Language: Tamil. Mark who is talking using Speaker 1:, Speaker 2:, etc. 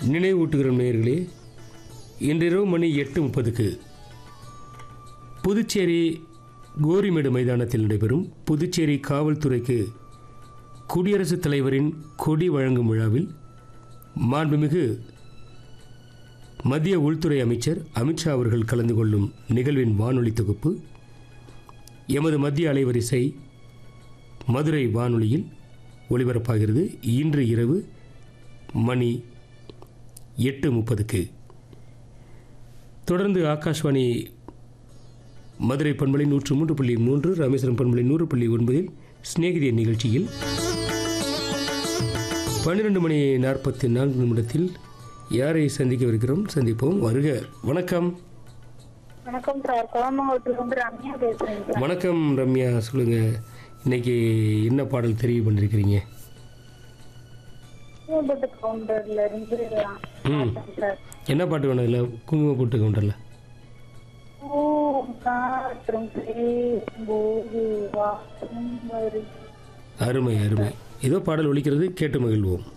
Speaker 1: நினைவூட்டுகிறோம் நேயர்களே இன்றிரவு மணி எட்டு முப்பதுக்கு புதுச்சேரி கோரிமேடு மைதானத்தில் நடைபெறும் புதுச்சேரி காவல்துறைக்கு குடியரசுத் தலைவரின் கொடி வழங்கும் விழாவில் மாண்புமிகு மத்திய உள்துறை அமைச்சர் அமித்ஷா அவர்கள் கலந்து கொள்ளும் நிகழ்வின் வானொலி தொகுப்பு எமது மத்திய அலைவரிசை மதுரை வானொலியில் ஒளிபரப்பாகிறது இன்று இரவு மணி எட்டு முப்பதுக்கு தொடர்ந்து ஆகாஷ்வாணி மதுரை பண்பலை நூற்று மூன்று புள்ளி மூன்று ராமேஸ்வரம் பண்பலை நூறு புள்ளி ஒன்பதில் சிநேகிதிய நிகழ்ச்சியில் பன்னிரெண்டு மணி நாற்பத்தி நான்கு நிமிடத்தில் யாரை சந்திக்கவிருக்கிறோம் சந்திப்போம் வருக வணக்கம்
Speaker 2: வணக்கம் சார் குளமங்கலத்துல இருந்து ரம்யா பேசுறேன் சார்
Speaker 1: வணக்கம் ரம்யா சொல்லுங்க இன்னைக்கு என்ன பாடல் தெரிவு பண்ணிருக்கிறீங்க
Speaker 2: பூம்பட்டு கவுண்டர்ல இருந்து
Speaker 1: ம்.
Speaker 2: பார்த்தேன் சார்
Speaker 1: என்ன பாட்டு வேணும் இதில் குங்கும போட்டு கவுண்டரில்
Speaker 2: பூ காற்றும் போது வாசம் வரும்
Speaker 1: அருமை அருமை ஏதோ பாடல் ஒலிக்கிறது கேட்டு மகிழ்வோம்